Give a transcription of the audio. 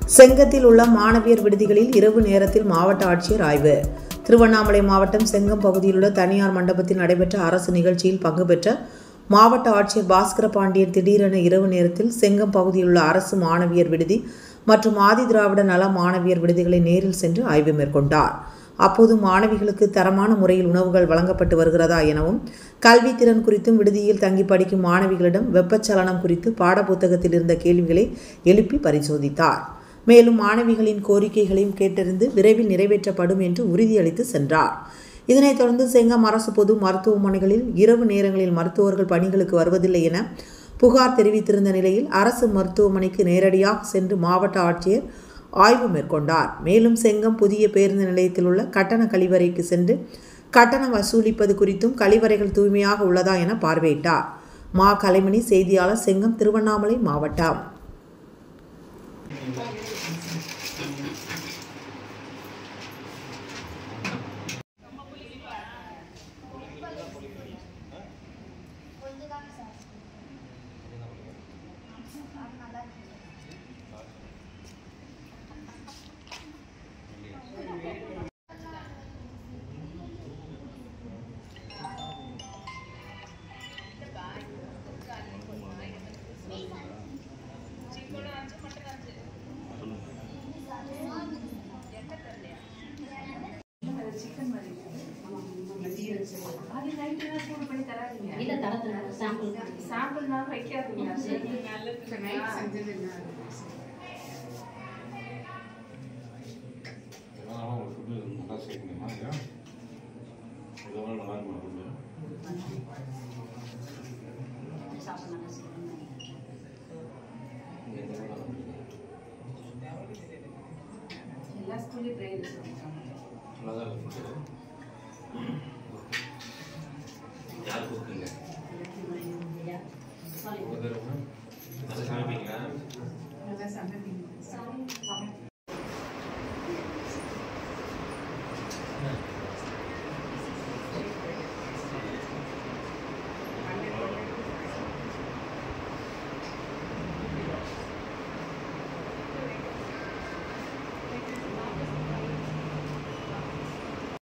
செங்கத்தில் உள்ள மாணவியர் விடுதிகளில் இரவு நேரத்தில் மாவட்ட ஆட்சியர் ஆய்வு திருவண்ணாமலை மாவட்டம் செங்கம் பகுதியில் உள்ள தனியார் மண்டபத்தில் நடைபெற்ற அரசு நிகழ்ச்சியில் பங்கு பெற்ற மாவட்ட ஆட்சியர் பாஸ்கர பாண்டியன் திடீரென இரவு நேரத்தில் செங்கம் பகுதியில் உள்ள அரசு மாணவியர் விடுதி மற்றும் ஆதி திராவிட நல மாணவியர் விடுதிகளை நேரில் சென்று ஆய்வு மேற்கொண்டார் அப்போது மாணவிகளுக்கு தரமான முறையில் உணவுகள் வழங்கப்பட்டு வருகிறதா எனவும் கல்வி திறன் குறித்தும் விடுதியில் தங்கி படிக்கும் மாணவிகளிடம் வெப்பச்சலனம் குறித்து பாடப்புத்தகத்தில் இருந்த கேள்விகளை எழுப்பி பரிசோதித்தார் மேலும் மாணவிகளின் கோரிக்கைகளையும் கேட்டறிந்து விரைவில் நிறைவேற்றப்படும் என்று உறுதியளித்து சென்றார் இதனைத் தொடர்ந்து செங்கம் அரசு பொது மருத்துவமனைகளில் இரவு நேரங்களில் மருத்துவர்கள் பணிகளுக்கு வருவதில்லை என புகார் தெரிவித்திருந்த நிலையில் அரசு மருத்துவமனைக்கு நேரடியாக சென்று மாவட்ட ஆட்சியர் ஆய்வு மேற்கொண்டார் மேலும் செங்கம் புதிய பேருந்து நிலையத்தில் உள்ள கட்டண கழிவறைக்கு சென்று கட்டணம் வசூலிப்பது குறித்தும் கழிவறைகள் தூய்மையாக உள்ளதா என பார்வையிட்டார் மா கலைமணி செய்தியாளர் செங்கம் திருவண்ணாமலை மாவட்டம் அது நைட்டு தான் சூடு பண்ணி தராதீங்க இல்ல தரத்துல சாம்பிள் சாம்பிள் நான் வைக்காதீங்க இதெல்லாம் ஒரு ஃபுட்டு நல்லா சேர்க்கணுமா ஐயா இதெல்லாம் நல்லா இருக்குமா ஃபுட்டு சாப்பிட நல்லா செய்யணும் எல்லா ஸ்கூல்லையும் ட்ரைவ் நல்லா தான் இருக்கு ஃபுட்டு யார் கூப்பிட்டீங்க சாரி உங்கள் பேர் என்ன